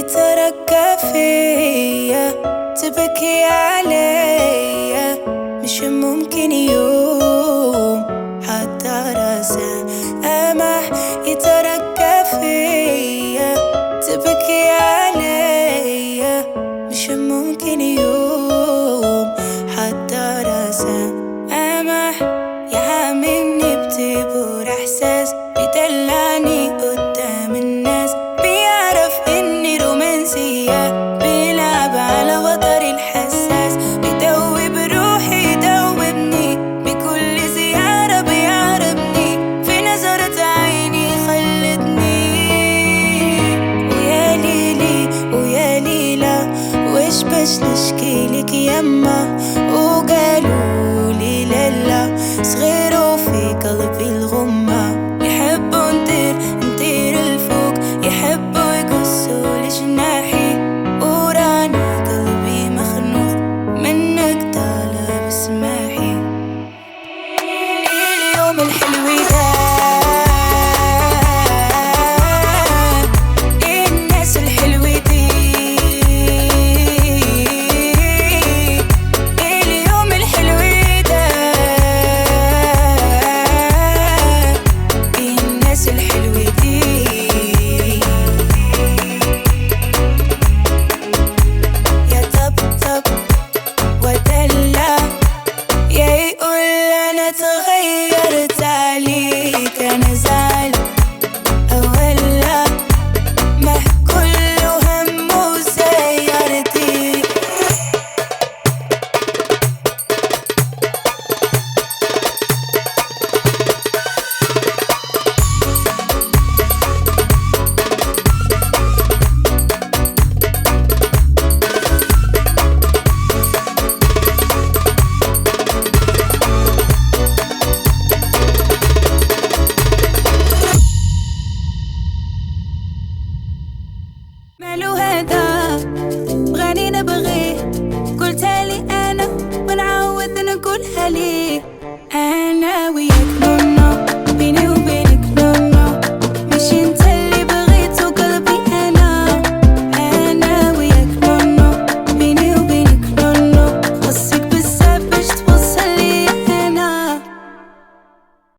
يترقى فيا تبكي عليا مش ممكن يوم حتى راسه أمح يترقى فيا تبكي عليا مش ممكن يوم حتى راسه أمح يعاملني بطيبور إحساس بيدلعني قدام الناس بيعرف إني رومانسية بيلعب على وتري الحساس بيدوب روحي يدوبني بكل زيارة بيعربني في نظرة عيني خلتني ويا ليلي ويا ليلى وش باش نشكيلك يما